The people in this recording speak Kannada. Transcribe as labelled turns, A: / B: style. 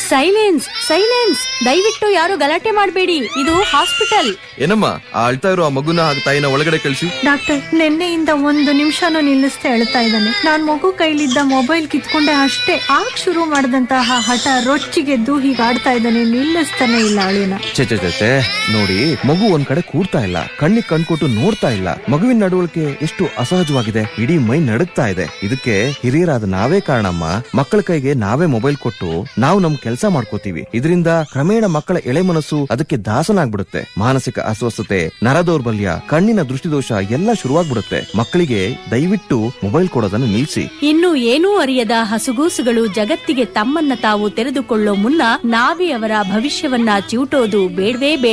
A: ಸೈಲೆನ್ಸ್ ಸೈಲೆನ್ಸ್ ದಯವಿಟ್ಟು ಯಾರು ಗಲಾಟೆ ಮಾಡಬೇಡಿ ಇದು ಹಾಸ್ಪಿಟಲ್
B: ಏನಮ್ಮ ಆ ಅಳ್ತಾ ಇರೋ ಆ ಮಗುನ ಹಾಗೆ ತಾಯಿನ ಒಳಗಡೆ ಕಳಿಸಿ
C: ಡಾಕ್ಟರ್ ನಿನ್ನೆಯಿಂದ ಒಂದು ನಿಮಿಷನೂ ನಿಲ್ಲಿಸ್ತಾ ಹೇಳ್ತಾ ಇದ್ದಾನೆ ನಾನ್ ಮಗು ಕೈಲಿದ್ದ ಮೊಬೈಲ್ ಕಿತ್ಕೊಂಡೆ ಅಷ್ಟೇ ಆಗ ಶುರು ಮಾಡಿದಂತಹ ಹಠ ರೊಚ್ಚಿಗೆದ್ದು ಹೀಗೆ ಆಡ್ತಾ ಇದ್ದಾನೆ ನಿಲ್ಲಿಸ್ತಾನೆ ಇಲ್ಲ ಅಳಿನ
B: ಚೆ ಚೆ ಚೆ, ಚೆ ನೋಡಿ ಮಗು ಒಂದ್ ಕಡೆ ಕೂರ್ತಾ ಇಲ್ಲ ಕಣ್ಣಿಗೆ ಕಣ್ಕೊಟ್ಟು ನೋಡ್ತಾ ಇಲ್ಲ ಮಗುವಿನ ನಡವಳಿಕೆ ಎಷ್ಟು ಅಸಹಜವಾಗಿದೆ ಇಡೀ ಮೈ ನಡುಗ್ತಾ ಇದೆ ಇದಕ್ಕೆ ಹಿರಿಯರಾದ ನಾವೇ ಕಾರಣಮ್ಮ ಮಕ್ಕಳ ಕೈಗೆ ನಾವೇ ಮೊಬೈಲ್ ಕೊಟ್ಟು ನಾವು ನಮ್ ಕೆಲಸ ಮಾಡ್ಕೋತೀವಿ ಇದರಿಂದ ಕ್ರಮೇಣ ಮಕ್ಕಳ ಎಳೆ ಮನಸ್ಸು ಅದಕ್ಕೆ ದಾಸನಾಗ್ಬಿಡುತ್ತೆ ಮಾನಸಿಕ ಅಸ್ವಸ್ಥತೆ ನರದೌರ್ಬಲ್ಯ ಕಣ್ಣಿನ ದೃಷ್ಟಿದೋಷ ಎಲ್ಲ ಶುರುವಾಗ್ಬಿಡುತ್ತೆ ಮಕ್ಕಳಿಗೆ ದಯವಿಟ್ಟು ಮೊಬೈಲ್ ಕೊಡೋದನ್ನು ನಿಲ್ಸಿ
A: ಇನ್ನು ಏನೂ ಅರಿಯದ ಹಸುಗೂಸುಗಳು ಜಗತ್ತಿಗೆ ತಮ್ಮನ್ನ ತಾವು ತೆರೆದುಕೊಳ್ಳೋ ಮುನ್ನ ನಾವೇ ಅವರ ಭವಿಷ್ಯವನ್ನ ಚಿವುಟೋದು ಬೇಡವೇ ಬೇಡ